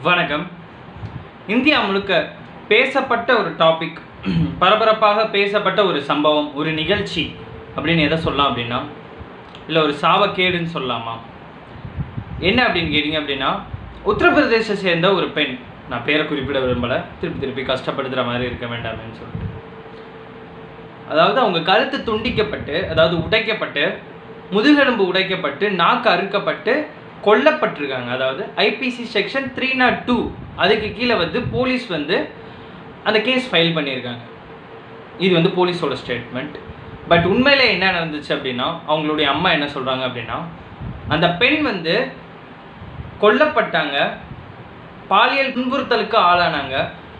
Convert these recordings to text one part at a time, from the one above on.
வணக்கம் இந்தியா முழுக்க பேசப்பட்ட ஒரு டாபிக் பரபரப்பாக பேசப்பட்ட ஒரு சம்பவம் ஒரு நிகழ்ச்சி அப்படின்னு எதை சொல்லலாம் அப்படின்னா இல்லை ஒரு சாவக்கேடுன்னு சொல்லலாமா என்ன அப்படின்னு கேட்டிங்க அப்படின்னா உத்தரப்பிரதேச சேர்ந்த ஒரு பெண் நான் பேரை குறிப்பிட விரும்பலை திருப்பி திருப்பி கஷ்டப்படுத்துகிற மாதிரி இருக்க வேண்டாமேன்னு சொல்லிட்டு அதாவது அவங்க கழுத்து துண்டிக்கப்பட்டு அதாவது உடைக்கப்பட்டு முதுகெலும்பு உடைக்கப்பட்டு நாக்கு அறுக்கப்பட்டு கொல்லப்பட்டிருக்காங்க அதாவது IPC section three nought two அதுக்கு கீழே வந்து போலீஸ் வந்து அந்த கேஸ் ஃபைல் பண்ணியிருக்காங்க இது வந்து போலீஸோட ஸ்டேட்மெண்ட் பட் உண்மையிலே என்ன நடந்துச்சு அப்படின்னா அவங்களுடைய அம்மா என்ன சொல்கிறாங்க அப்படின்னா அந்த பெண் வந்து கொல்லப்பட்டாங்க பாலியல் துன்புறுத்தலுக்கு ஆளானாங்க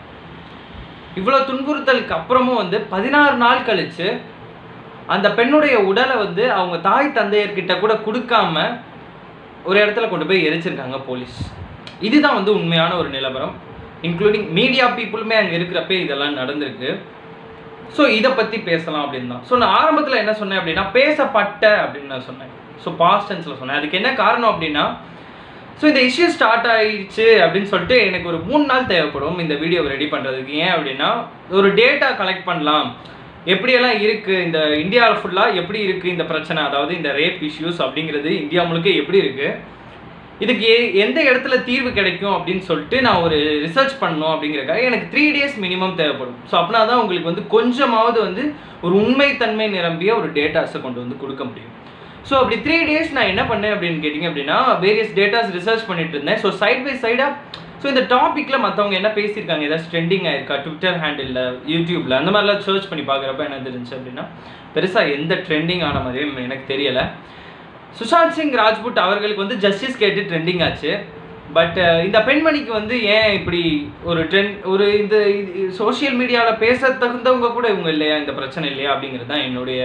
இவ்வளோ துன்புறுத்தலுக்கு அப்புறமும் வந்து பதினாறு நாள் கழிச்சு அந்த பெண்ணுடைய உடலை வந்து அவங்க தாய் தந்தையர்கிட்ட கூட கொடுக்காம ஒரு இடத்துல கொண்டு போய் எரிச்சிருக்காங்க போலீஸ் இதுதான் வந்து உண்மையான ஒரு நிலவரம் இன்க்ளூடிங் மீடியா பீப்புளுமே அங்கே இருக்கிறப்ப இதெல்லாம் நடந்திருக்கு ஸோ இதை பற்றி பேசலாம் அப்படின்னு தான் ஸோ நான் ஆரம்பத்தில் என்ன சொன்னேன் அப்படின்னா பேசப்பட்ட அப்படின்னு நான் சொன்னேன் ஸோ பாஸ்ட் டென்ஸில் சொன்னேன் அதுக்கு என்ன காரணம் அப்படின்னா ஸோ இந்த இஷ்யூ ஸ்டார்ட் ஆயிடுச்சு அப்படின்னு சொல்லிட்டு எனக்கு ஒரு மூணு நாள் தேவைப்படும் இந்த வீடியோ ரெடி பண்ணுறதுக்கு ஏன் அப்படின்னா ஒரு டேட்டா கலெக்ட் பண்ணலாம் எப்படியெல்லாம் இருக்குது இந்த இந்தியாவில் ஃபுல்லாக எப்படி இருக்குது இந்த பிரச்சனை அதாவது இந்த ரேப் இஷ்யூஸ் அப்படிங்கிறது இந்தியா முழுக்க எப்படி இருக்குது இதுக்கு எ- எந்த இடத்துல தீர்வு கிடைக்கும் அப்படின்னு சொல்லிட்டு நான் ஒரு ரிசர்ச் பண்ணணும் அப்படிங்கிறக்காக எனக்கு த்ரீ டேஸ் மினிமம் தேவைப்படும் ஸோ அப்படின்னா தான் உங்களுக்கு வந்து கொஞ்சமாவது வந்து ஒரு உண்மைத்தன்மை நிரம்பிய ஒரு டேட்டாஸை கொண்டு வந்து கொடுக்க முடியும் ஸோ அப்படி த்ரீ டேஸ் நான் என்ன பண்ணேன் அப்படின்னு கேட்டிங்க அப்படின்னா வேரியஸ் டேட்டாஸ் ரிசர்ச் பண்ணிட்டு இருந்தேன் ஸோ சைட் பை சைடாக ஸோ இந்த டாப்பிக்கில் மற்றவங்க என்ன பேசியிருக்காங்க ஏதாச்சும் ட்ரெண்டிங் ஆயிருக்கா ட்விட்டர் ஹேண்டிலில் யூடியூப்பில் அந்த மாதிரிலாம் சர்ச் பண்ணி பார்க்குறப்ப என்ன தெரிஞ்சு அப்படின்னா பெருசாக எந்த ட்ரெண்டிங் ஆன மாதிரியும் எனக்கு தெரியலை சுஷாந்த் சிங் ராஜ்புட் அவர்களுக்கு வந்து ஜஸ்டிஸ் கேட்டு ட்ரெண்டிங் ஆச்சு பட் இந்த பெண்மணிக்கு வந்து ஏன் இப்படி ஒரு ட்ரெண்ட் ஒரு இந்த சோஷியல் மீடியாவில் பேச தகுந்தவங்க கூட இவங்க இல்லையா இந்த பிரச்சனை இல்லையா அப்படிங்கிறது தான் என்னுடைய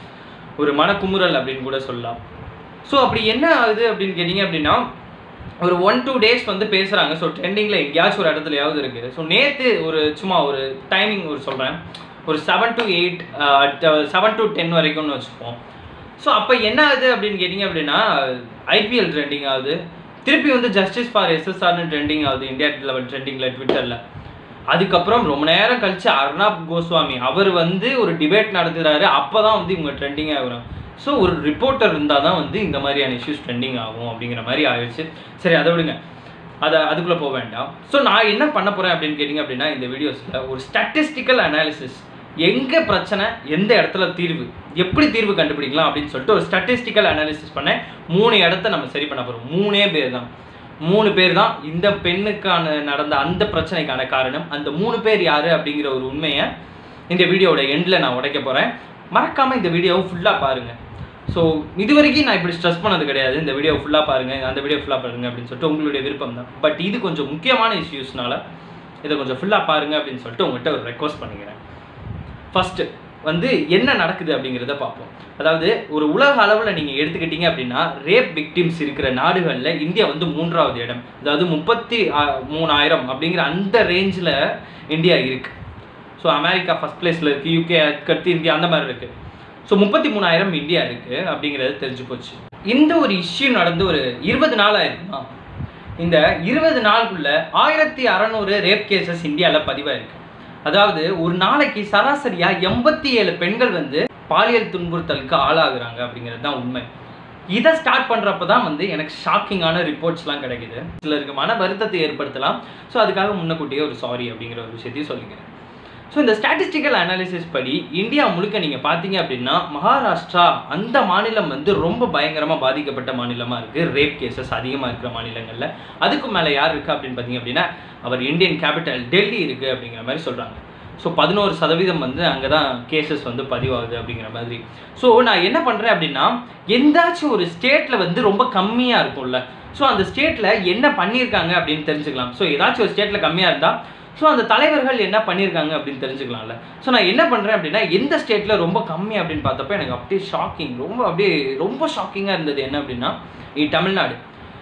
ஒரு மனக்குமுறல் அப்படின்னு கூட சொல்லலாம் ஸோ அப்படி என்ன ஆகுது அப்படின்னு கேட்டிங்க அப்படின்னா ஒரு ஒன் டூ டேஸ் வந்து பேசுகிறாங்க ஸோ ட்ரெண்டிங்கில் எங்கேயாச்சும் ஒரு இடத்துலயாவது இருக்குது ஸோ நேற்று ஒரு சும்மா ஒரு டைமிங் ஒரு சொல்கிறேன் ஒரு seven to eight seven to ten வரைக்கும்னு வச்சுப்போம் ஸோ அப்போ என்ன ஆகுது அப்படின்னு கேட்டிங்க அப்படின்னா ஐபிஎல் ட்ரெண்டிங் ஆகுது திருப்பி வந்து ஜஸ்டிஸ் ஃபார் எஸ்எஸ்ஆர்னு ட்ரெண்டிங் ஆகுது இந்தியா லெவல் ட்ரெண்டிங்கில் ட்விட்டரில் அதுக்கப்புறம் ரொம்ப நேரம் கழிச்சு அர்ணாப் கோஸ்வாமி அவர் வந்து ஒரு டிபேட் நடத்துகிறாரு அப்போ தான் வந்து இவங்க ட்ரெண்டிங் ஆகுறாங்க ஸோ ஒரு ரிப்போர்ட்டர் இருந்தால் தான் வந்து இந்த மாதிரியான இஷ்யூஸ் ட்ரெண்டிங் ஆகும் அப்படிங்கிற மாதிரி ஆயிடுச்சு சரி அதை விடுங்க அதை அதுக்குள்ளே போக வேண்டாம் ஸோ நான் என்ன பண்ண போகிறேன் அப்படின்னு கேட்டிங்க அப்படின்னா இந்த வீடியோஸில் ஒரு ஸ்டாட்டிஸ்டிக்கல் அனாலிசிஸ் எங்கே பிரச்சனை எந்த இடத்துல தீர்வு எப்படி தீர்வு கண்டுபிடிக்கலாம் அப்படின்னு சொல்லிட்டு ஒரு ஸ்டாட்டிஸ்டிக்கல் அனாலிசிஸ் பண்ணேன் மூணு இடத்த நம்ம சரி பண்ண போகிறோம் மூணே பேர் தான் மூணு பேர் தான் இந்த பெண்ணுக்கான நடந்த அந்த பிரச்சனைக்கான காரணம் அந்த மூணு பேர் யார் அப்படிங்கிற ஒரு உண்மையை இந்த வீடியோவோட எண்டில் நான் உடைக்க போகிறேன் மறக்காமல் இந்த வீடியோவை ஃபுல்லாக பாருங்கள் ஸோ இது வரைக்கும் நான் இப்படி ஸ்ட்ரெஸ் பண்ணது கிடையாது இந்த வீடியோ ஃபுல்லாக பாருங்கள் அந்த வீடியோ ஃபுல்லாக பாருங்க அப்படின்னு சொல்லிட்டு உங்களுடைய விருப்பம் தான் பட் இது கொஞ்சம் முக்கியமான இஷ்யூஸ்னால இதை கொஞ்சம் ஃபுல்லாக பாருங்க அப்படின்னு சொல்லிட்டு உங்கள்கிட்ட ஒரு ரெக்வஸ்ட் பண்ணிக்கிறேன் ஃபஸ்ட்டு வந்து என்ன நடக்குது அப்படிங்கிறத பார்ப்போம் அதாவது ஒரு உலக அளவில் நீங்கள் எடுத்துக்கிட்டீங்க அப்படின்னா ரேப் விக்டிம்ஸ் இருக்கிற நாடுகளில் இந்தியா வந்து மூன்றாவது இடம் அதாவது முப்பத்தி மூணாயிரம் அப்படிங்கிற அந்த ரேஞ்சில் இந்தியா இருக்குது ஸோ அமெரிக்கா ஃபஸ்ட் பிளேஸில் இருக்குது யூகே அடுத்து இந்தியா அந்த மாதிரி இருக்குது ஸோ முப்பத்தி மூணாயிரம் இந்தியா இருக்குது அப்படிங்கிறது தெரிஞ்சு போச்சு இந்த ஒரு இஷ்யூ நடந்து ஒரு இருபது நாள் ஆயிருக்குமா இந்த இருபது நாளுக்குள்ள ஆயிரத்தி அறநூறு ரேப் கேசஸ் இந்தியாவில் பதிவாயிருக்கு அதாவது ஒரு நாளைக்கு சராசரியாக எண்பத்தி ஏழு பெண்கள் வந்து பாலியல் துன்புறுத்தலுக்கு ஆளாகுறாங்க அப்படிங்கிறது தான் உண்மை இதை ஸ்டார்ட் பண்ணுறப்ப தான் வந்து எனக்கு ஷாக்கிங்கான ரிப்போர்ட்ஸ்லாம் கிடைக்குது சிலருக்கு மன வருத்தத்தை ஏற்படுத்தலாம் ஸோ அதுக்காக முன்னக்கூட்டியே ஒரு சாரி அப்படிங்கிற ஒரு விஷயத்தையும் சொல்லிக்கிறேன் ஸோ இந்த ஸ்டாட்டிஸ்டிக்கல் அனாலிசிஸ் படி இந்தியா முழுக்க நீங்கள் பார்த்தீங்க அப்படின்னா மகாராஷ்டிரா அந்த மாநிலம் வந்து ரொம்ப பயங்கரமாக பாதிக்கப்பட்ட மாநிலமாக இருக்குது ரேப் கேசஸ் அதிகமாக இருக்கிற மாநிலங்களில் அதுக்கு மேலே யார் இருக்கா அப்படின்னு பார்த்தீங்க அப்படின்னா அவர் இந்தியன் கேபிட்டல் டெல்லி இருக்குது அப்படிங்கிற மாதிரி சொல்கிறாங்க ஸோ பதினோரு சதவீதம் வந்து அங்கே தான் கேசஸ் வந்து பதிவாகுது அப்படிங்கிற மாதிரி ஸோ நான் என்ன பண்ணுறேன் அப்படின்னா எந்தாச்சும் ஒரு ஸ்டேட்டில் வந்து ரொம்ப கம்மியாக இருக்கும்ல ஸோ அந்த ஸ்டேட்டில் என்ன பண்ணியிருக்காங்க அப்படின்னு தெரிஞ்சுக்கலாம் ஸோ ஏதாச்சும் ஒரு ஸ்டேட்டில் கம்மியாக இருந்தால் ஸோ அந்த தலைவர்கள் என்ன பண்ணியிருக்காங்க அப்படின்னு தெரிஞ்சுக்கலாம்ல ஸோ நான் என்ன பண்ணுறேன் அப்படின்னா எந்த ஸ்டேட்டில் ரொம்ப கம்மி அப்படின்னு பார்த்தப்ப எனக்கு அப்படியே ஷாக்கிங் ரொம்ப அப்படியே ரொம்ப ஷாக்கிங்காக இருந்தது என்ன அப்படின்னா இ தமிழ்நாடு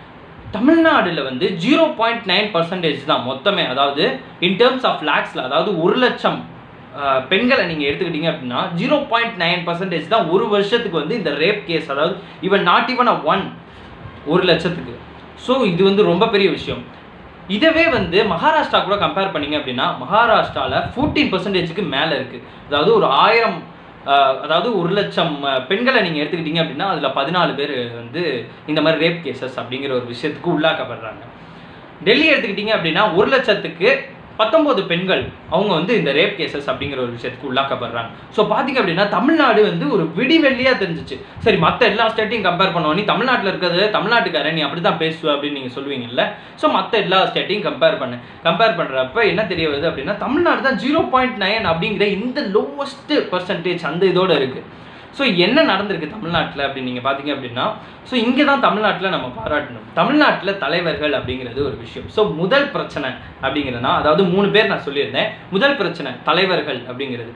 தமிழ்நாடுல வந்து ஜீரோ பாயிண்ட் நைன் பர்சன்டேஜ் தான் மொத்தமே அதாவது இன் டேர்ம்ஸ் ஆஃப் லேக்ஸில் அதாவது ஒரு லட்சம் அஹ், பெண்களை நீங்கள் எடுத்துக்கிட்டீங்க அப்படின்னா ஜீரோ பாயிண்ட் நைன் பர்சன்டேஜ் தான் ஒரு வருஷத்துக்கு வந்து இந்த ரேப் கேஸ் அதாவது இவன் நாட் ஈவன் அ ஒன் ஒரு லட்சத்துக்கு ஸோ இது வந்து ரொம்ப பெரிய விஷயம் இதவே வந்து மகாராஷ்டிரா கூட கம்பேர் பண்ணீங்க அப்படின்னா மகாராஷ்டிராவில் ஃபோர்டீன் பர்சன்டேஜுக்கு மேலே இருக்குது அதாவது ஒரு ஆயிரம் ஆஹ், அதாவது ஒரு லட்சம் ஆஹ், பெண்களை நீங்கள் எடுத்துக்கிட்டீங்க அப்படின்னா அதில் பதினாலு பேர் வந்து இந்த மாதிரி ரேப் கேசஸ் அப்படிங்கிற ஒரு விஷயத்துக்கு உள்ளாக்கப்படுறாங்க டெல்லி எடுத்துக்கிட்டீங்க அப்படின்னா ஒரு லட்சத்துக்கு பத்தொன்பது பெண்கள் அவங்க வந்து இந்த ரேப் கேசஸ் அப்படிங்கிற ஒரு விஷயத்துக்கு உள்ளாக்கப்படுறாங்க ஸோ பார்த்தீங்க அப்படின்னா தமிழ்நாடு வந்து ஒரு விடிவெள்ளியாக தெரிஞ்சிச்சு சரி மற்ற எல்லா ஸ்டேட்டையும் கம்பேர் பண்ணுவோம் நீ தமிழ்நாட்டில் இருக்கிறது தமிழ்நாட்டுக்காரன் நீ அப்படி தான் பேசுவ அப்படின்னு நீங்கள் சொல்லுவீங்கல்ல ஸோ மற்ற எல்லா ஸ்டேட்டையும் கம்பேர் பண்ணு கம்பேர் பண்ணுறப்ப என்ன தெரிய வருது அப்படின்னா தமிழ்நாடு தான் ஜீரோ பாயிண்ட் நைன் அப்படிங்கிற இந்த லோவஸ்ட் பர்சன்டேஜ் அந்த இதோட இருக்குது ஸோ என்ன நடந்திருக்கு தமிழ்நாட்டில் அப்படின்னு நீங்கள் பார்த்தீங்க அப்படின்னா ஸோ இங்கே தான் தமிழ்நாட்டில் நம்ம பாராட்டணும் தமிழ்நாட்டில் தலைவர்கள் அப்படிங்கிறது ஒரு விஷயம் ஸோ முதல் பிரச்சனை அப்படிங்கிறதுனா அதாவது மூணு பேர் நான் சொல்லியிருந்தேன் முதல் பிரச்சனை தலைவர்கள் அப்படிங்கிறது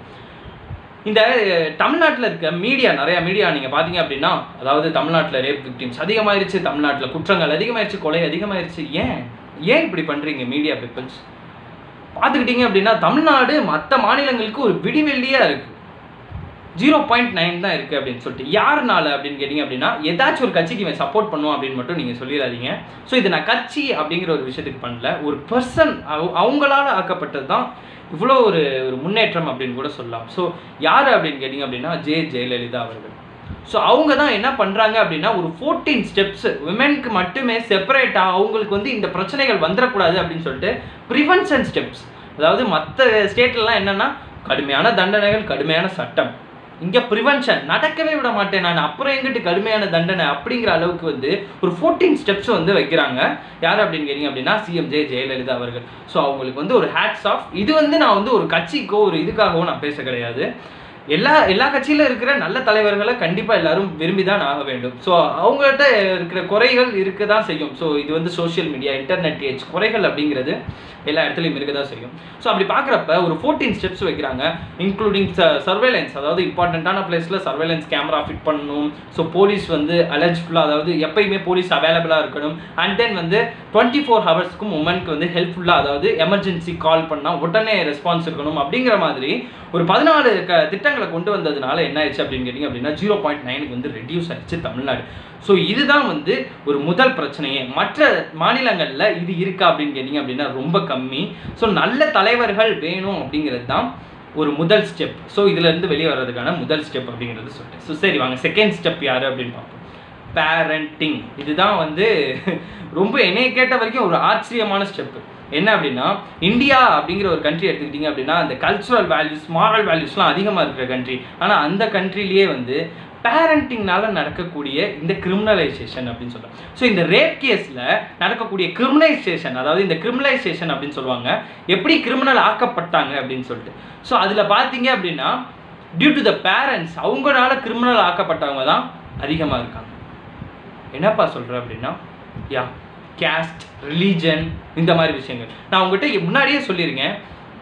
இந்த தமிழ்நாட்டில் இருக்க மீடியா நிறைய மீடியா நீங்கள் பார்த்தீங்க அப்படின்னா அதாவது தமிழ்நாட்டில் ரேப் விக்டிம்ஸ் அதிகமாயிருச்சு தமிழ்நாட்டில் குற்றங்கள் அதிகமாயிருச்சு கொலை அதிகமாயிருச்சு ஏன் ஏன் இப்படி பண்ணுறீங்க மீடியா பீப்புள்ஸ் பார்த்துக்கிட்டீங்க அப்படின்னா தமிழ்நாடு மற்ற மாநிலங்களுக்கு ஒரு விடிவெள்ளியாக இருக்குது ஜீரோ பாயிண்ட் நைன் தான் இருக்குது அப்படின்னு சொல்லிட்டு யாருனால அப்படின்னு கேட்டிங்க அப்படின்னா ஏதாச்சும் ஒரு கட்சிக்கு இவன் சப்போர்ட் பண்ணுவான் அப்படின்னு மட்டும் நீங்கள் சொல்லிடாதீங்க ஸோ இது நான் கட்சி அப்படிங்கிற ஒரு விஷயத்துக்கு பண்ணல ஒரு பர்சன் அவங்களால ஆக்கப்பட்டது தான் இவ்வளோ ஒரு ஒரு முன்னேற்றம் அப்படின்னு கூட சொல்லலாம் ஸோ யார் அப்படின்னு கேட்டிங்க அப்படின்னா ஜெ ஜெயலலிதா அவர்கள் ஸோ அவங்க தான் என்ன பண்ணுறாங்க அப்படின்னா ஒரு ஃபோர்டீன் ஸ்டெப்ஸ் விமென்க்கு மட்டுமே செப்பரேட்டாக அவங்களுக்கு வந்து இந்த பிரச்சனைகள் வந்துடக்கூடாது அப்படின்னு சொல்லிட்டு ப்ரிவென்ஷன் ஸ்டெப்ஸ் அதாவது மற்ற ஸ்டேட்லலாம் என்னென்னா கடுமையான தண்டனைகள் கடுமையான சட்டம் இங்கே ப்ரிவென்ஷன் நடக்கவே விட மாட்டேன் நான் அப்புறம் எங்கிட்டு கடுமையான தண்டனை அப்படிங்கிற அளவுக்கு வந்து ஒரு ஃபோர்டீன் ஸ்டெப்ஸ் வந்து வைக்கிறாங்க யார் அப்படின்னு கேட்டிங்க அப்படின்னா சிஎம் ஜெய ஜெயலலிதா அவர்கள் ஸோ அவங்களுக்கு வந்து ஒரு ஹேட்ஸ் ஆஃப் இது வந்து நான் வந்து ஒரு கட்சிக்கோ ஒரு இதுக்காகவோ நான் பேச கிடையாது எல்லா எல்லா கட்சியில இருக்கிற நல்ல தலைவர்களை கண்டிப்பாக எல்லாரும் விரும்பி தான் ஆக வேண்டும் ஸோ அவங்கள்ட்ட இருக்கிற குறைகள் இருக்க தான் செய்யும் ஸோ இது வந்து சோஷியல் மீடியா இன்டர்நெட் ஏஜ் குறைகள் அப்படிங்கிறது எல்லா இடத்துலையும் இருக்க தான் செய்யும் ஸோ அப்படி பார்க்குறப்ப ஒரு ஃபோர்டீன் ஸ்டெப்ஸ் வைக்கிறாங்க இன்க்ளூடிங் சர்வேலன்ஸ் அதாவது இம்பார்ட்டண்ட்டான பிளேஸில் சர்வேலன்ஸ் கேமரா ஃபிட் பண்ணணும் ஸோ போலீஸ் வந்து அலர்ஜ்ஃபுல்லாக அதாவது எப்பயுமே போலீஸ் அவைலபிளாக இருக்கணும் அண்ட் தென் வந்து டுவெண்ட்டி ஃபோர் ஹவர்ஸ்க்கும் உமனுக்கு வந்து ஹெல்ப்ஃபுல்லாக அதாவது எமர்ஜென்சி கால் பண்ணால் உடனே ரெஸ்பான்ஸ் இருக்கணும் அப்படிங்கிற மாதிரி ஒரு பதினாலு க திட்டங்களை கொண்டு வந்ததுனால என்ன ஆயிடுச்சு அப்படின்னு கேட்டிங்க அப்படின்னா ஜீரோ பாயிண்ட் நைனுக்கு வந்து ரெடியூஸ் ஆயிடுச்சு தமிழ்நாடு ஸோ இதுதான் வந்து ஒரு முதல் பிரச்சனையே மற்ற மாநிலங்களில் இது இருக்கா அப்படின்னு கேட்டிங்க அப்படின்னா ரொம்ப கம்மி ஸோ நல்ல தலைவர்கள் வேணும் அப்படிங்கிறது தான் ஒரு முதல் ஸ்டெப் ஸோ இதுலேருந்து வெளியே வர்றதுக்கான முதல் ஸ்டெப் அப்படிங்கிறது சொல்லிட்டேன் ஸோ சரி வாங்க செகண்ட் ஸ்டெப் யார் அப்படின்னு பார்ப்போம் பேரண்டிங் இதுதான் வந்து ரொம்ப என்னைய கேட்ட வரைக்கும் ஒரு ஆச்சரியமான ஸ்டெப்பு என்ன அப்படின்னா இந்தியா அப்படிங்கிற ஒரு கண்ட்ரி எடுத்துக்கிட்டிங்க அப்படின்னா அந்த கல்ச்சுரல் வேல்யூஸ் மாரல் வேல்யூஸ்லாம் அதிகமாக இருக்கிற கண்ட்ரி ஆனால் அந்த கண்ட்ரிலேயே வந்து பேரண்டிங்னால நடக்கக்கூடிய இந்த கிரிமினலைசேஷன் அப்படின்னு சொல்லுவாங்க ஸோ இந்த ரேப் கேஸில் நடக்கக்கூடிய கிரிமினலைசேஷன் அதாவது இந்த கிரிமினலைசேஷன் அப்படின்னு சொல்லுவாங்க எப்படி கிரிமினல் ஆக்கப்பட்டாங்க அப்படின்னு சொல்லிட்டு ஸோ அதில் பார்த்தீங்க அப்படின்னா டியூ டு த பேரண்ட்ஸ் அவங்களால கிரிமினல் ஆக்கப்பட்டவங்க தான் அதிகமாக இருக்காங்க என்னப்பா சொல்கிற அப்படின்னா யா கேஸ்ட் ரிலீஜன் இந்த மாதிரி விஷயங்கள் நான் உங்ககிட்ட முன்னாடியே சொல்லியிருக்கேன்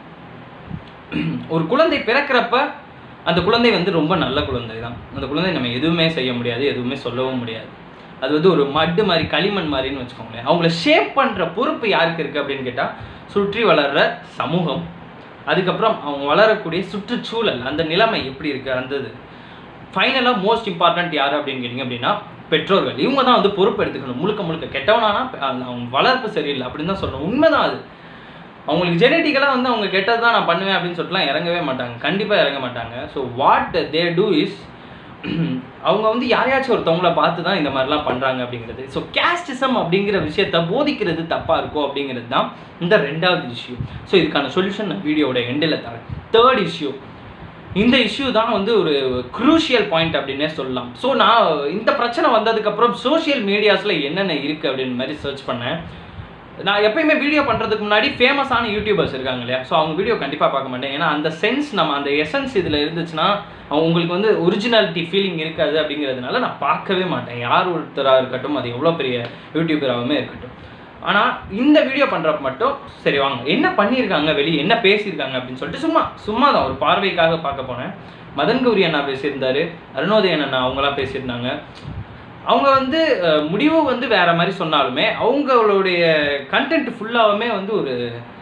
ஒரு குழந்தை பிறக்கிறப்ப அந்த குழந்தை வந்து ரொம்ப நல்ல குழந்தை தான் அந்த குழந்தை நம்ம எதுவுமே செய்ய முடியாது எதுவுமே சொல்லவும் முடியாது அது வந்து ஒரு மட்டு மாதிரி களிமண் மாதிரின்னு வச்சுக்கோங்களேன் அவங்கள ஷேப் பண்ணுற பொறுப்பு யாருக்கு இருக்குது அப்படின்னு கேட்டால் சுற்றி வளர்கிற சமூகம் அதுக்கப்புறம் அவங்க வளரக்கூடிய சுற்றுச்சூழல் அந்த நிலைமை எப்படி இருக்குது அந்த இது ஃபைனலாக மோஸ்ட் இம்பார்ட்டன்ட் யார் அப்படின்னு கேட்டிங்க அப்படின்னா பெற்றோர்கள் இவங்க தான் வந்து பொறுப்பு எடுத்துக்கணும் முழுக்க முழுக்க கெட்டவனானா அவங்க வளர்ப்பு சரியில்லை அப்படின்னு தான் சொல்லணும் உண்மைதான் அது அவங்களுக்கு ஜெனட்டிக்கலாக வந்து அவங்க கெட்டது தான் நான் பண்ணுவேன் அப்படின்னு சொல்லிட்டுலாம் இறங்கவே மாட்டாங்க கண்டிப்பாக இறங்க மாட்டாங்க so what they do is அவங்க வந்து யாரையாச்சும் ஒருத்தவங்கள பார்த்து தான் இந்த மாதிரிலாம் பண்ணுறாங்க அப்படிங்கிறது ஸோ கேஸ்டிசம் அப்படிங்கிற விஷயத்த போதிக்கிறது தப்பாக இருக்கும் அப்படிங்கிறது தான் இந்த ரெண்டாவது இஷ்யூ ஸோ இதுக்கான சொல்யூஷன் நான் வீடியோட எண்டில் தரேன் தேர்ட் இஷ்யூ இந்த இஷ்யூ தான் வந்து ஒரு குரூஷியல் பாயிண்ட் அப்படின்னே சொல்லலாம் ஸோ நான் இந்த பிரச்சனை வந்ததுக்கப்புறம் சோஷியல் மீடியாஸில் என்னென்ன இருக்குது அப்படின்னு மாதிரி சர்ச் பண்ணேன் நான் எப்பயுமே வீடியோ பண்ணுறதுக்கு முன்னாடி ஃபேமஸான யூடியூபர்ஸ் இருக்காங்க இல்லையா ஸோ அவங்க வீடியோ கண்டிப்பாக பார்க்க மாட்டேன் ஏன்னா அந்த சென்ஸ் நம்ம அந்த எசன்ஸ் இதில் இருந்துச்சுன்னா உங்களுக்கு வந்து ஒரிஜினாலிட்டி ஃபீலிங் இருக்காது அப்படிங்கிறதுனால நான் பார்க்கவே மாட்டேன் யார் ஒருத்தராக இருக்கட்டும் அது எவ்வளோ பெரிய யூடியூபராகவுமே இருக்கட்டும் ஆனால் இந்த வீடியோ பண்ணுறப்ப மட்டும் சரி வாங்க என்ன பண்ணியிருக்காங்க வெளியே என்ன பேசியிருக்காங்க அப்படின்னு சொல்லிட்டு சும்மா சும்மா தான் ஒரு பார்வைக்காக பார்க்க போனேன் மதன் கௌரி அண்ணா பேசியிருந்தாரு அருணோதயன் அண்ணா அவங்களாம் பேசியிருந்தாங்க அவங்க வந்து முடிவு வந்து வேற மாதிரி சொன்னாலுமே அவங்களுடைய கண்டென்ட் ஃபுல்லாகவுமே வந்து ஒரு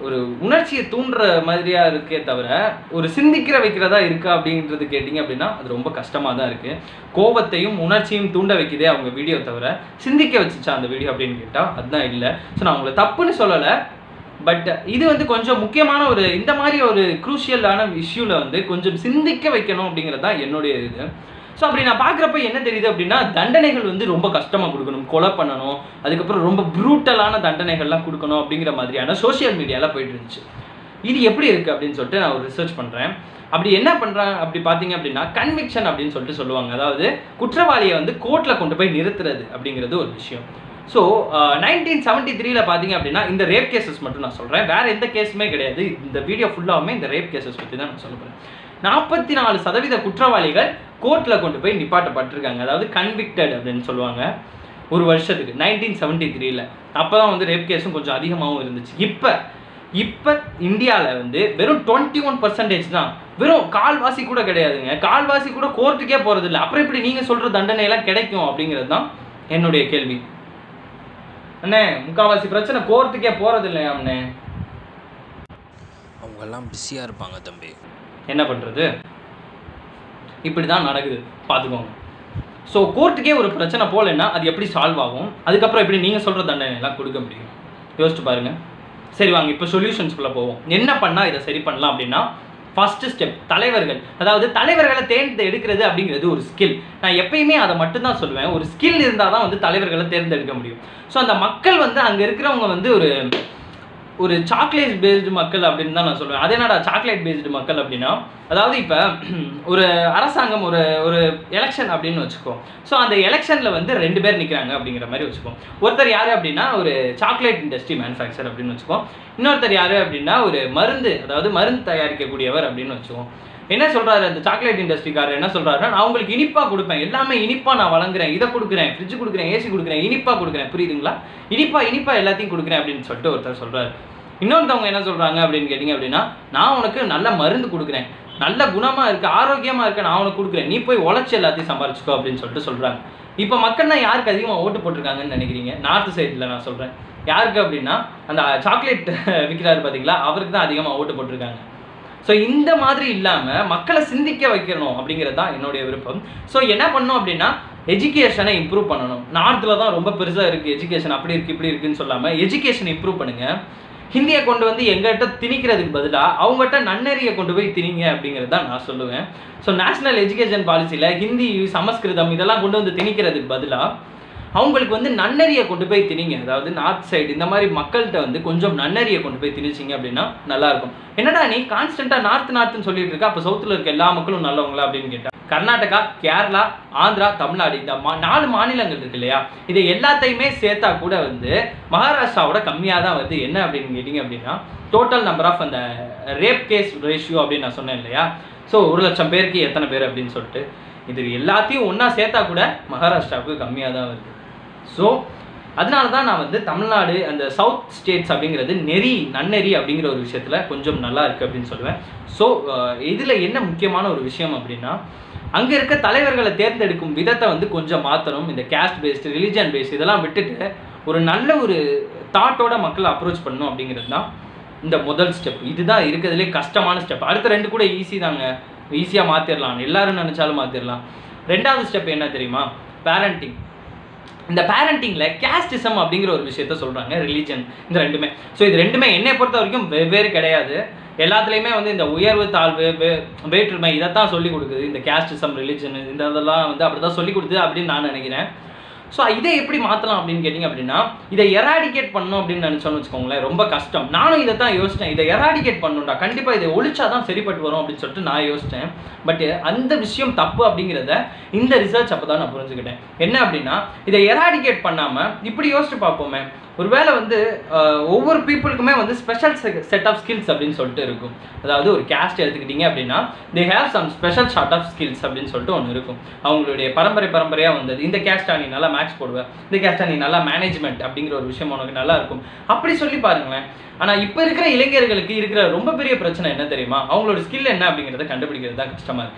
ஒரு உணர்ச்சியை தூண்டுற மாதிரியா இருக்கே தவிர ஒரு சிந்திக்கிற வைக்கிறதா இருக்கா அப்படின்றது கேட்டிங்க அப்படின்னா அது ரொம்ப கஷ்டமாக தான் இருக்குது கோபத்தையும் உணர்ச்சியும் தூண்ட வைக்குதே அவங்க வீடியோ தவிர சிந்திக்க வச்சுச்சா அந்த வீடியோ அப்படின்னு கேட்டால் அதுதான் இல்லை ஸோ நான் உங்களை தப்புன்னு சொல்லலை பட் இது வந்து கொஞ்சம் முக்கியமான ஒரு இந்த மாதிரி ஒரு குரூஷியலான இஷ்யூவில் வந்து கொஞ்சம் சிந்திக்க வைக்கணும் அப்படிங்கிறது தான் என்னுடைய இது ஸோ அப்படி நான் பார்க்குறப்ப என்ன தெரியுது அப்படின்னா தண்டனைகள் வந்து ரொம்ப கஷ்டமாக கொடுக்கணும் கொலை பண்ணணும் அதுக்கப்புறம் ரொம்ப ப்ரூட்டலான தண்டனைகள்லாம் கொடுக்கணும் அப்படிங்கிற மாதிரியான சோஷியல் மீடியாவில் போயிட்டு இருந்துச்சு இது எப்படி இருக்குது அப்படின்னு சொல்லிட்டு நான் ஒரு ரிசர்ச் பண்ணுறேன் அப்படி என்ன பண்ணுறாங்க அப்படி பார்த்தீங்க அப்படின்னா கன்விக்ஷன் அப்படின்னு சொல்லிட்டு சொல்லுவாங்க அதாவது குற்றவாளியை வந்து கோர்ட்டில் கொண்டு போய் நிறுத்துறது அப்படிங்கிறது ஒரு விஷயம் ஸோ நைன்டீன் செவன்ட்டி த்ரீல பார்த்தீங்க அப்படின்னா இந்த ரேப் கேசஸ் மட்டும் நான் சொல்கிறேன் வேற எந்த கேஸுமே கிடையாது இந்த வீடியோ ஃபுல்லாகவுமே இந்த ரேப் கேசஸ் பற்றி தான் நான் சொல்ல போகிறேன் நாற்பத்தி நாலு சதவீத குற்றவாளிகள் கோர்ட்டில் கொண்டு போய் நிப்பாட்டப்பட்டிருக்காங்க அதாவது கன்விக்டட் அப்படின்னு சொல்லுவாங்க ஒரு வருஷத்துக்கு நைன்டீன் செவன்ட்டி த்ரீல அப்போ தான் வந்து ரேப் கேஸும் கொஞ்சம் அதிகமாகவும் இருந்துச்சு இப்போ இப்போ இந்தியாவில் வந்து வெறும் டுவெண்ட்டி ஒன் பர்சன்டேஜ் தான் வெறும் கால்வாசி கூட கிடையாதுங்க கால்வாசி கூட கோர்ட்டுக்கே போகிறது இல்லை அப்புறம் இப்படி நீங்கள் சொல்கிற தண்டனையெல்லாம் கிடைக்கும் அப்படிங்கிறது தான் என்னுடைய கேள்வி அண்ணே முக்கால்வாசி பிரச்சனை கோர்ட்டுக்கே போகிறது இல்லையா அண்ணே அவங்கெல்லாம் பிஸியாக இருப்பாங்க தம்பி என்ன பண்ணுறது இப்படி தான் நடக்குது பார்த்துக்கோங்க ஸோ கோர்ட்டுக்கே ஒரு பிரச்சனை போகலைன்னா அது எப்படி சால்வ் ஆகும் அதுக்கப்புறம் எப்படி நீங்கள் சொல்கிற தண்டனை எல்லாம் கொடுக்க முடியும் யோசிச்சு பாருங்கள் சரி வாங்க இப்போ சொல்யூஷன்ஸ்குள்ளே போவோம் என்ன பண்ணால் இதை சரி பண்ணலாம் அப்படின்னா ஃபஸ்ட்டு ஸ்டெப் தலைவர்கள் அதாவது தலைவர்களை தேர்ந்து எடுக்கிறது அப்படிங்கிறது ஒரு ஸ்கில் நான் எப்பயுமே அதை மட்டும்தான் சொல்லுவேன் ஒரு ஸ்கில் இருந்தால் தான் வந்து தலைவர்களை தேர்ந்தெடுக்க முடியும் ஸோ அந்த மக்கள் வந்து அங்கே இருக்கிறவங்க வந்து ஒரு ஒரு சாக்லேட் பேஸ்டு மக்கள் அப்படின்னு தான் நான் சொல்லுவேன் அது என்னடா சாக்லேட் பேஸ்டு மக்கள் அப்படின்னா அதாவது இப்போ ஒரு அரசாங்கம் ஒரு ஒரு எலெக்ஷன் அப்படின்னு வச்சுக்கோ ஸோ அந்த எலெக்ஷனில் வந்து ரெண்டு பேர் நிற்கிறாங்க அப்படிங்கிற மாதிரி வச்சுக்கோ ஒருத்தர் யார் அப்படின்னா ஒரு சாக்லேட் இண்டஸ்ட்ரி மேனுஃபேக்சர் அப்படின்னு வச்சுக்கோ இன்னொருத்தர் யார் அப்படின்னா ஒரு மருந்து அதாவது மருந்து தயாரிக்கக்கூடியவர் அப்படின்னு வச்சுக்கோ என்ன சொல்றாரு அந்த சாக்லேட் இண்டஸ்ட்ரிக்காரர் என்ன சொல்றாருன்னா நான் உங்களுக்கு இனிப்பா கொடுப்பேன் எல்லாமே இனிப்பா நான் வழங்குறேன் இதை கொடுக்குறேன் ஃப்ரிட்ஜ் கொடுக்குறேன் ஏசி கொடுக்குறேன் இனிப்பா கொடுக்குறேன் புரியுதுங்களா இனிப்பா இனிப்பா எல்லாத்தையும் கொடுக்குறேன் அப்படின்னு சொல்லிட்டு ஒருத்தர் சொல்றாரு இன்னொருத்தவங்க என்ன சொல்றாங்க அப்படின்னு கேட்டிங்க அப்படின்னா நான் உனக்கு நல்ல மருந்து கொடுக்குறேன் நல்ல குணமா இருக்கு ஆரோக்கியமா இருக்க நான் உனக்கு கொடுக்குறேன் நீ போய் உழைச்சி எல்லாத்தையும் சம்பாரிச்சுக்கோ அப்படின்னு சொல்லிட்டு சொல்றாங்க இப்போ மக்கள்னா யாருக்கு அதிகமாக ஓட்டு போட்டிருக்காங்கன்னு நினைக்கிறீங்க நார்த் சைடில் நான் சொல்றேன் யாருக்கு அப்படின்னா அந்த சாக்லேட் விற்கிறாரு பார்த்தீங்களா அவருக்கு தான் அதிகமாக ஓட்டு போட்டிருக்காங்க ஸோ இந்த மாதிரி இல்லாமல் மக்களை சிந்திக்க வைக்கணும் அப்படிங்கிறது தான் என்னுடைய விருப்பம் ஸோ என்ன பண்ணணும் அப்படின்னா எஜுகேஷனை இம்ப்ரூவ் பண்ணணும் நார்த்தில் தான் ரொம்ப பெருசாக இருக்குது எஜுகேஷன் அப்படி இருக்குது இப்படி இருக்குன்னு சொல்லாமல் எஜுகேஷன் இம்ப்ரூவ் பண்ணுங்கள் ஹிந்தியை கொண்டு வந்து எங்கள்கிட்ட திணிக்கிறதுக்கு பதிலாக அவங்ககிட்ட நன்னெறியை கொண்டு போய் திணிங்க அப்படிங்கிறது தான் நான் சொல்லுவேன் ஸோ நேஷனல் எஜுகேஷன் பாலிசியில் ஹிந்தி சமஸ்கிருதம் இதெல்லாம் கொண்டு வந்து திணிக்கிறதுக்கு பதிலாக அவங்களுக்கு வந்து நன்னறியை கொண்டு போய் திணிங்க அதாவது நார்த் சைடு இந்த மாதிரி மக்கள்கிட்ட வந்து கொஞ்சம் நன்னறியை கொண்டு போய் திணிச்சிங்க அப்படின்னா நல்லா இருக்கும் என்னடா நீ கான்ஸ்டன்ட்டாக நார்த் நார்த்னு சொல்லிட்டு இருக்க அப்போ சவுத்தில் இருக்க எல்லா மக்களும் நல்லவங்களா அப்படின்னு கேட்டா கர்நாடகா கேரளா ஆந்திரா தமிழ்நாடு இந்த மா நாலு மாநிலங்கள் இருக்கு இல்லையா இதை எல்லாத்தையுமே சேர்த்தா கூட வந்து மகாராஷ்டிராவோட கம்மியாக தான் வருது என்ன அப்படின்னு கேட்டிங்க அப்படின்னா டோட்டல் நம்பர் ஆஃப் அந்த ரேப் கேஸ் ரேஷியோ அப்படின்னு நான் சொன்னேன் இல்லையா ஸோ ஒரு லட்சம் பேருக்கு எத்தனை பேர் அப்படின்னு சொல்லிட்டு இது எல்லாத்தையும் ஒன்றா சேர்த்தா கூட மகாராஷ்டிராவுக்கு கம்மியாக தான் வருது ஸோ அதனால தான் நான் வந்து தமிழ்நாடு அந்த சவுத் ஸ்டேட்ஸ் அப்படிங்கிறது நெறி நன்னெறி அப்படிங்கிற ஒரு விஷயத்தில் கொஞ்சம் நல்லா இருக்குது அப்படின்னு சொல்லுவேன் ஸோ இதில் என்ன முக்கியமான ஒரு விஷயம் அப்படின்னா அங்கே இருக்க தலைவர்களை தேர்ந்தெடுக்கும் விதத்தை வந்து கொஞ்சம் மாற்றணும் இந்த கேஸ்ட் பேஸ்டு ரிலிஜன் பேஸ்டு இதெல்லாம் விட்டுட்டு ஒரு நல்ல ஒரு தாட்டோட மக்களை அப்ரோச் பண்ணணும் அப்படிங்கிறது தான் இந்த முதல் ஸ்டெப் இதுதான் இருக்கிறதுலே கஷ்டமான ஸ்டெப் அடுத்த ரெண்டு கூட ஈஸி தாங்க ஈஸியாக மாற்றிடலாம் எல்லாரும் நினச்சாலும் மாற்றிடலாம் ரெண்டாவது ஸ்டெப் என்ன தெரியுமா பேரண்டிங் இந்த பேரண்டிங்கில் கேஸ்டிசம் அப்படிங்கிற ஒரு விஷயத்த சொல்கிறாங்க ரிலீஜன் இந்த ரெண்டுமே ஸோ இது ரெண்டுமே என்னை பொறுத்த வரைக்கும் வெவ்வேறு கிடையாது எல்லாத்துலேயுமே வந்து இந்த உயர்வு தாழ்வு வே வேற்றுமை இதைத்தான் சொல்லி கொடுக்குது இந்த கேஸ்டிசம் ரிலிஜன் இந்த இதெல்லாம் வந்து அப்படி தான் சொல்லி கொடுக்குது அப்படின்னு நான் நினைக்கிறேன் ஸோ இதை எப்படி மாற்றலாம் அப்படின்னு கேட்டிங்க அப்படின்னா இதை எராடிகேட் பண்ணணும் அப்படின்னு நினச்சோன்னு வச்சுக்கோங்களேன் ரொம்ப கஷ்டம் நானும் இதை தான் யோசித்தேன் இதை எராடிகேட் பண்ணணும்டா கண்டிப்பாக இதை ஒழிச்சா தான் சரிப்பட்டு வரும் அப்படின்னு சொல்லிட்டு நான் யோசித்தேன் பட் அந்த விஷயம் தப்பு அப்படிங்கிறத இந்த ரிசர்ச் அப்போ தான் நான் புரிஞ்சுக்கிட்டேன் என்ன அப்படின்னா இதை எராடிகேட் பண்ணாமல் இப்படி யோசிச்சு பார்ப்போமே ஒருவேளை வந்து அஹ், ஒவ்வொரு பீப்புளுக்குமே வந்து ஸ்பெஷல் செட் ஆஃப் ஸ்கில்ஸ் அப்படின்னு சொல்லிட்டு இருக்கும் அதாவது ஒரு கேஸ்ட் எடுத்துக்கிட்டீங்க அப்படின்னா they have some special sort of skills அப்படின்னு சொல்லிட்டு ஒன்று இருக்கும் அவங்களுடைய பரம்பரை பரம்பரையாக வந்தது இந்த கேஸ்டா நீ நல்லா மேக்ஸ் போடுவ இந்த கேஸ்டா நீ நல்லா மேனேஜ்மெண்ட் அப்படிங்கிற ஒரு விஷயம் உனக்கு நல்லா இருக்கும் அப்படி சொல்லி பாருங்களேன் ஆனால் இப்போ இருக்கிற இளைஞர்களுக்கு இருக்கிற ரொம்ப பெரிய பிரச்சனை என்ன தெரியுமா அவங்களோட ஸ்கில் என்ன அப்படிங்கிறத கண்டுபிடிக்கிறது தான் கஷ்டமாக இருக்குது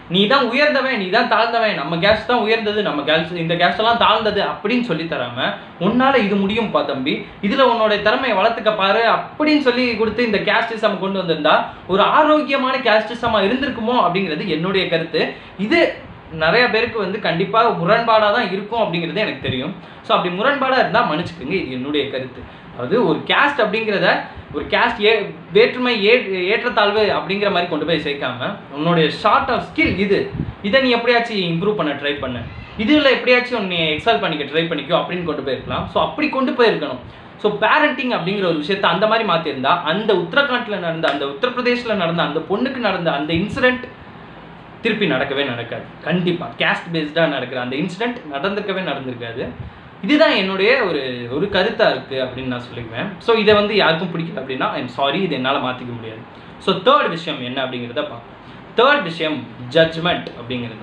நீ தான் உயர்ந்தவன் நீ தான் தாழ்ந்தவன் நம்ம கேஸ்ட் தான் உயர்ந்தது நம்ம கேஸ் இந்த கேஸ்ட் எல்லாம் தாழ்ந்தது அப்படின்னு சொல்லி தராம உன்னால இது முடியும்பா தம்பி இதுல உன்னோட திறமையை வளர்த்துக்க பாரு அப்படின்னு சொல்லி கொடுத்து இந்த கேஸ்டிசம் கொண்டு வந்திருந்தா ஒரு ஆரோக்கியமான கேஸ்டிசமா இருந்திருக்குமோ அப்படிங்கிறது என்னுடைய கருத்து இது நிறைய பேருக்கு வந்து கண்டிப்பாக முரண்பாடாக தான் இருக்கும் அப்படிங்கிறது எனக்கு தெரியும் ஸோ அப்படி முரண்பாடாக இருந்தால் மன்னிச்சுக்கோங்க இது என்னுடைய கருத்து அதாவது ஒரு கேஸ்ட் அப்படிங்கிறத ஒரு கேஸ்ட் ஏ வேற்றுமை ஏ ஏற்றத்தாழ்வு அப்படிங்கிற மாதிரி கொண்டு போய் சேர்க்காம உன்னுடைய ஷார்ட் ஆஃப் ஸ்கில் இது இதை நீ எப்படியாச்சும் இம்ப்ரூவ் பண்ண ட்ரை பண்ண இதில் எப்படியாச்சும் நீ எக்ஸல் பண்ணிக்க ட்ரை பண்ணிக்கோ அப்படின்னு கொண்டு போயிருக்கலாம் ஸோ அப்படி கொண்டு போயிருக்கணும் ஸோ பேரண்டிங் அப்படிங்கிற ஒரு விஷயத்த அந்த மாதிரி மாற்றிருந்தா அந்த உத்தரகாண்டில் நடந்த அந்த உத்தரப்பிரதேசில் நடந்த அந்த பொண்ணுக்கு நடந்த அந்த இன்சிடென்ட் திருப்பி நடக்கவே நடக்காது கண்டிப்பாக கேஸ்ட் பேஸ்டாக நடக்கிற அந்த இன்சிடென்ட் நடந்திருக்கவே நடந்திருக்காது இதுதான் என்னுடைய ஒரு ஒரு கருத்தாக இருக்குது அப்படின்னு நான் சொல்லிக்குவேன் ஸோ இதை வந்து யாருக்கும் பிடிக்கல அப்படின்னா ஐம் சாரி இது என்னால் மாற்றிக்க முடியாது ஸோ தேர்ட் விஷயம் என்ன அப்படிங்கிறத பார்ப்போம் தேர்ட் விஷயம் ஜட்ஜ்மெண்ட் அப்படிங்கிறது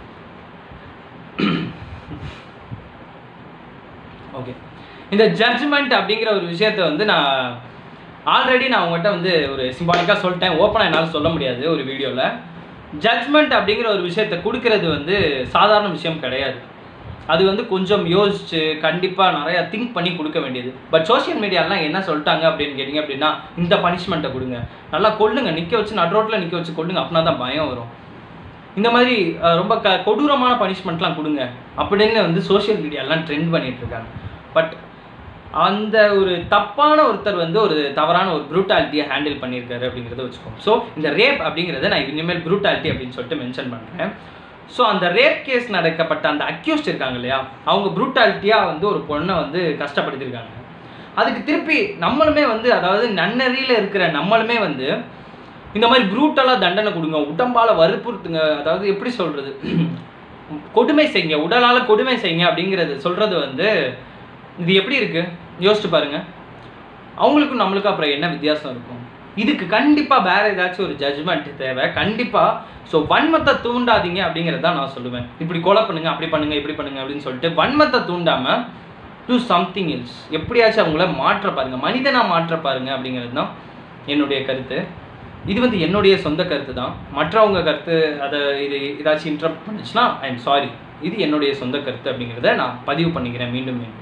ஓகே இந்த ஜட்ஜ்மெண்ட் அப்படிங்கிற ஒரு விஷயத்தை வந்து நான் ஆல்ரெடி நான் உங்கள்கிட்ட வந்து ஒரு சிம்பாலிக்காக சொல்லிட்டேன் ஓப்பனாக என்னால் சொல்ல முடியாது ஒரு வீடியோவில் ஜட்ஜ்மெண்ட் அப்படிங்கிற ஒரு விஷயத்தை கொடுக்கறது வந்து சாதாரண விஷயம் கிடையாது அது வந்து கொஞ்சம் யோசிச்சு கண்டிப்பாக நிறையா திங்க் பண்ணி கொடுக்க வேண்டியது பட் சோஷியல் மீடியாலாம் என்ன சொல்லிட்டாங்க அப்படின்னு கேட்டிங்க அப்படின்னா இந்த பனிஷ்மெண்ட்டை கொடுங்க நல்லா கொல்லுங்க நிற்க வச்சு நடுரோட்டில் நிற்க வச்சு கொல்லுங்க அப்படின்னா தான் பயம் வரும் இந்த மாதிரி அஹ், ரொம்ப க கொடூரமான பனிஷ்மெண்ட்லாம் கொடுங்க அப்படின்னு வந்து சோஷியல் மீடியாலாம் ட்ரெண்ட் பண்ணிட்டு இருக்காங்க பட் அந்த ஒரு தப்பான ஒருத்தர் வந்து ஒரு தவறான ஒரு ப்ரூட்டாலிட்டியை ஹேண்டில் பண்ணியிருக்காரு அப்படிங்கிறத வச்சுக்கோங்க ஸோ இந்த ரேப் அப்படிங்கிறத நான் இனிமேல் ப்ரூட்டாலிட்டி அப்படின்னு சொல்லிட்டு மென்ஷன் பண்ணுறேன் ஸோ அந்த ரேப் கேஸ் நடக்கப்பட்ட அந்த அக்யூஸ்ட் இருக்காங்க இல்லையா அவங்க ப்ரூட்டாலிட்டியாக வந்து ஒரு பொண்ணை வந்து கஷ்டப்படுத்தியிருக்காங்க அதுக்கு திருப்பி நம்மளுமே வந்து அதாவது நன்னறியில் இருக்கிற நம்மளுமே வந்து இந்த மாதிரி ப்ரூட்டலாக தண்டனை கொடுங்க உடம்பால் வற்புறுத்துங்க அதாவது எப்படி சொல்கிறது கொடுமை செய்யுங்க உடலால் கொடுமை செய்யுங்க அப்படிங்கிறது சொல்கிறது வந்து இது எப்படி இருக்கு யோசிச்சு பாருங்க அவங்களுக்கும் நம்மளுக்கும் அப்புறம் என்ன வித்தியாசம் இருக்கும் இதுக்கு கண்டிப்பாக வேற ஏதாச்சும் ஒரு ஜட்ஜ்மெண்ட் தேவை கண்டிப்பாக ஸோ வன்மத்தை தூண்டாதீங்க அப்படிங்கிறது தான் நான் சொல்லுவேன் இப்படி கொலை பண்ணுங்க அப்படி பண்ணுங்க இப்படி பண்ணுங்க அப்படின்னு சொல்லிட்டு வன்மத்தை தூண்டாம டூ சம்திங் எல்ஸ் எப்படியாச்சும் அவங்கள மாற்ற பாருங்க மனிதனா மாற்ற பாருங்க அப்படிங்கிறது தான் என்னுடைய கருத்து இது வந்து என்னுடைய சொந்த கருத்து தான் மற்றவங்க கருத்து அதை இது ஏதாச்சும் இன்டரப்ட் பண்ணுச்சுன்னா ஐ எம் சாரி இது என்னுடைய சொந்த கருத்து அப்படிங்கிறத நான் பதிவு பண்ணிக்கிறேன் மீண்டும் மீண்டும்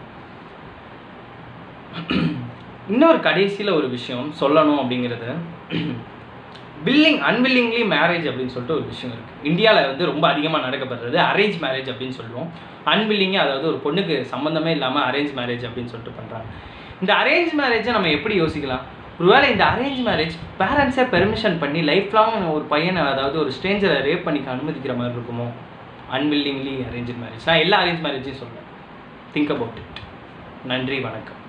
இன்னொரு கடைசியில் ஒரு விஷயம் சொல்லணும் அப்படிங்கிறது பில்லிங் அன்வில்லிங்லி மேரேஜ் அப்படின்னு சொல்லிட்டு ஒரு விஷயம் இருக்குது இந்தியாவில் வந்து ரொம்ப அதிகமாக நடக்கப்படுறது அரேஞ்ச் மேரேஜ் அப்படின்னு சொல்லுவோம் அன்வில்லிங்கே அதாவது ஒரு பொண்ணுக்கு சம்மந்தமே இல்லாமல் அரேஞ்ச் மேரேஜ் அப்படின்னு சொல்லிட்டு பண்ணுறாங்க இந்த அரேஞ்ச் மேரேஜை நம்ம எப்படி யோசிக்கலாம் ஒருவேளை இந்த அரேஞ்ச் மேரேஜ் பேரண்ட்ஸே பெர்மிஷன் பண்ணி லைஃப் லாங் ஒரு பையனை அதாவது ஒரு ஸ்ட்ரேஞ்சரை ரேப் பண்ணிக்க அனுமதிக்கிற மாதிரி இருக்குமோ அன்வில்லிங்லி அரேஞ்ச் மேரேஜ் நான் எல்லா அரேஞ்ச் மேரேஜையும் சொல்கிறேன் திங்க் அபவுட் இட் நன்றி வணக்கம்